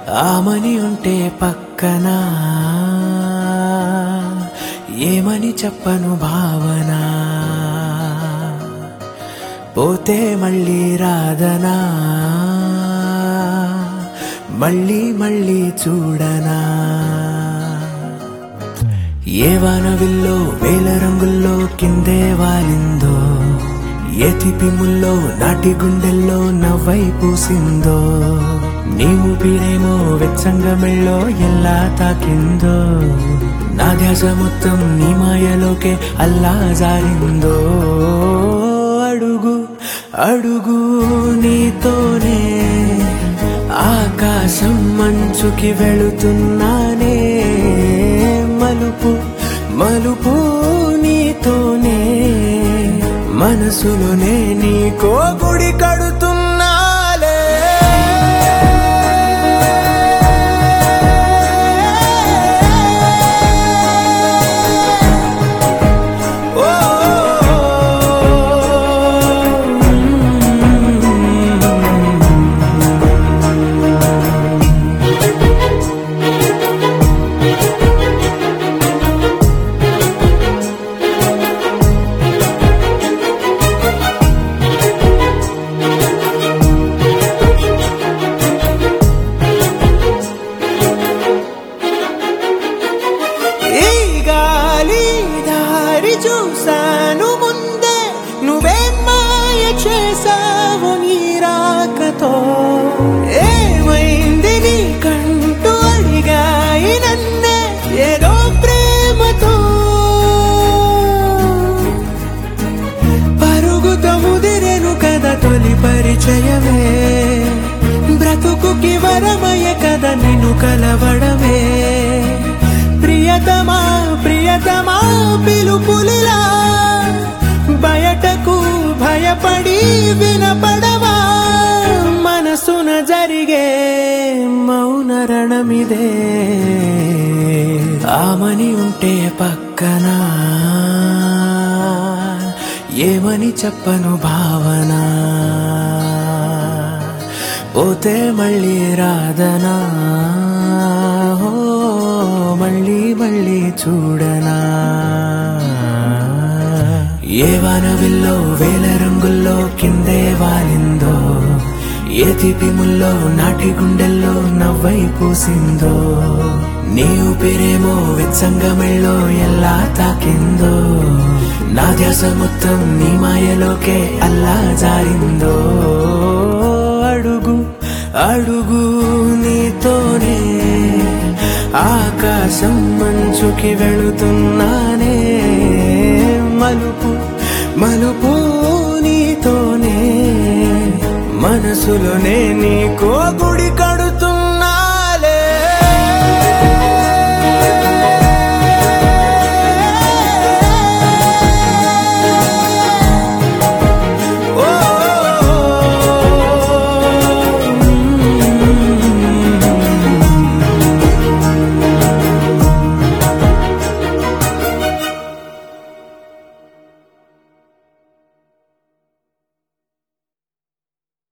ఆమని ఉంటే పక్కన ఏమని చెప్పను భావన పోతే మళ్ళీ రాదనా మళ్ళీ మళ్ళీ చూడనా ఏ వానవిల్లో వేల రంగుల్లో కిందే వాలిందో ఏ తిపిముల్లో నాటి గుండెల్లో నవ్వై పూసిందో నీ ఊపిరేమో వెచ్చంగా మెళ్ళో ఎలా తాకిందో నా ధ్యాస మొత్తం నీ మాయలోకే అల్లా జారిందో అడుగు అడుగు నీతోనే ఆకాశం మంచుకి వెళుతున్నానే మలుపు మలుపు నీతోనే మనసులోనే నీకో గుడి కడుతున్నాలే ఓ ఈ గాలి దారి చూశాను ముందే నువ్వే మాయ చేసావు నీ రాకతో ఏమైంది నీ కంటూ అడిగాయి నన్నే ఏదో ప్రేమతో పరుగుతో ముదిరెను కదా తొలి పరిచయమే బ్రతుకుకి వరమయ కదా నిన్ను కలవడమే ప్రియతమా ప్రియతమా పిలుపులిలా బయటకు భయపడి వినపడవా మనసున జరిగే మౌన రణమిదే ఆమని ఉంటే పక్కన ఏమని చెప్పను భావన పోతే మళ్ళీ రాదనా హో మళ్ళీ మళ్ళీ చూడనా ఏ వానవిల్లో వేల రంగుల్లో కిందే వాలిందో ఏ తిపిముల్లో నాటి గుండెల్లో నవ్వై పూసిందో నీ ఊపిరేమో వెచ్చంగా మెళ్ళో ఎలా తాకిందో నా ధ్యాస మొత్తం నీ మాయలోకే అల్లా జారిందో అడుగు అడుగు నీతోనే ఆకాశం మంచుకి వెళుతున్నానే మలుపు మలుపు నీతోనే మనసులోనే నీకో గుడి కడు